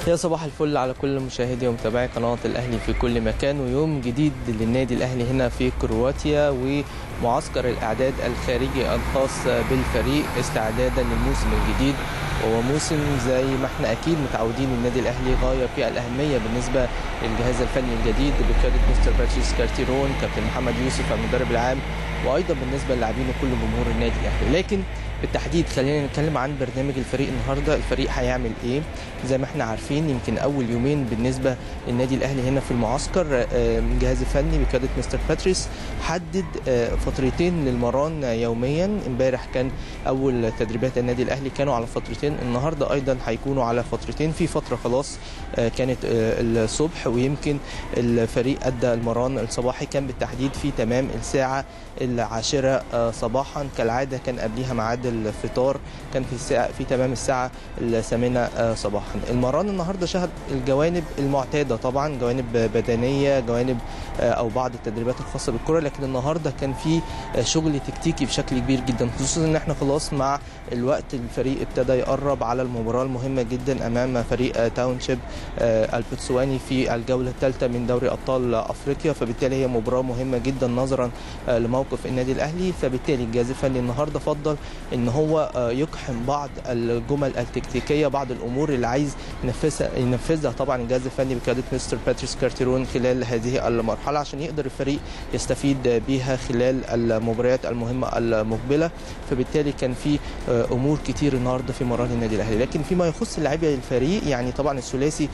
يا صباح الفل على كل مشاهدي ومتابعي قناة الأهلي في كل مكان ويوم جديد للنادي الأهلي هنا في كرواتيا ومعسكر الإعداد الخارجي الخاص بالفريق استعدادا للموسم الجديد وهو موسم زي ما احنا أكيد متعودين النادي الأهلي غاية في الأهمية بالنسبة للجهاز الفني الجديد بقيادة مستر باتريس كارتيرون كابتن محمد يوسف المدرب العام وأيضا بالنسبة للاعبين وكل جمهور النادي الأهلي لكن بالتحديد خلينا نتكلم عن برنامج الفريق النهارده الفريق هيعمل ايه زي ما احنا عارفين يمكن اول يومين بالنسبه للنادي الاهلي هنا في المعسكر الجهاز الفني بقياده مستر باتريس حدد فترتين للمران يوميا امبارح كان اول تدريبات النادي الاهلي كانوا على فترتين النهارده ايضا هيكونوا على فترتين في فتره خلاص كانت الصبح ويمكن الفريق ادى المران الصباحي كان بالتحديد في تمام الساعه العاشره صباحا كالعاده كان قبليها ميعاد الفطار كان في الساعة في تمام الساعة الثامنة صباحا المران النهاردة شهد الجوانب المعتادة طبعا جوانب بدنية جوانب أو بعض التدريبات الخاصة بالكرة لكن النهاردة كان في شغل تكتيكي بشكل كبير جدا خصوصا ان احنا خلاص مع الوقت الفريق ابتدى يقرب على المباراة المهمة جدا امام فريق تاونشيب البتسواني في الجولة الثالثة من دوري ابطال افريقيا فبالتالي هي مباراة مهمة جدا نظرا لموقف النادي الاهلي فبالتالي الجهاز الفني النهارده فضل ان هو يقحم بعض الجمل التكتيكيه بعض الامور اللي عايز ينفذها ينفذها طبعا الجهاز الفني بقياده مستر باتريس كارتيرون خلال هذه المرحله عشان يقدر الفريق يستفيد بيها خلال المباريات المهمه المقبله فبالتالي كان في امور كتير النهارده في مران النادي الاهلي لكن فيما يخص لاعبي الفريق يعني طبعا الثلاثي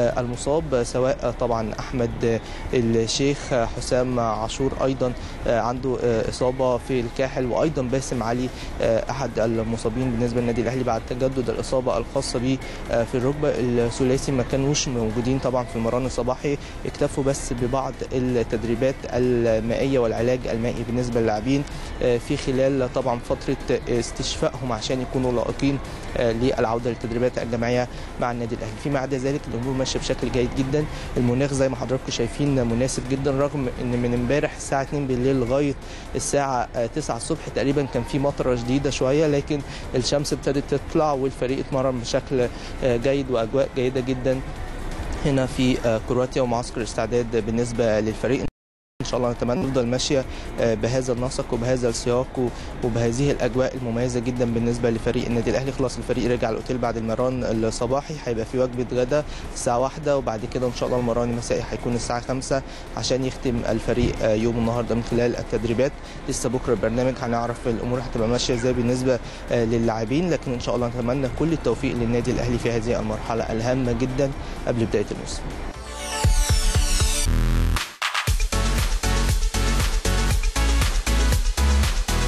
المصاب سواء طبعا احمد الشيخ حسام عاشور ايضا عنده اصابه في الكاحل وايضا باسم علي احد المصابين بالنسبه للنادي الاهلي بعد تجدد الاصابه الخاصه به في الركبه الثلاثي ما كانوش موجودين طبعا في المران الصباحي اكتفوا بس ببعض التدريبات المائيه والعلاج المائي بالنسبه للاعبين في خلال طبعا فتره استشفائهم عشان يكونوا لائقين للعوده للتدريبات الجماعيه مع النادي الاهلي فيما عدا ذلك الامور ماشيه بشكل جيد جدا المناخ زي ما حضراتكم شايفين مناسب جدا رغم ان من امبارح الساعه 2 بالليل لغايه الساعه 9 الصبح تقريبا كان في مطره شديده شويه لكن الشمس ابتدت تطلع والفريق اتمرن بشكل جيد واجواء جيده جدا هنا في كرواتيا ومعسكر استعداد بالنسبه للفريق ان شاء الله نتمنى نفضل ماشيه بهذا النسق وبهذا السياق وبهذه الاجواء المميزه جدا بالنسبه لفريق النادي الاهلي خلاص الفريق رجع الاوتيل بعد المران الصباحي هيبقى في وجبه غدا الساعه واحدة وبعد كده ان شاء الله المران المسائي هيكون الساعه 5 عشان يختم الفريق يوم النهارده من خلال التدريبات لسه بكره البرنامج هنعرف الامور هتبقى ماشيه ازاي بالنسبه للاعبين لكن ان شاء الله نتمنى كل التوفيق للنادي الاهلي في هذه المرحله الهامه جدا قبل بدايه الموسم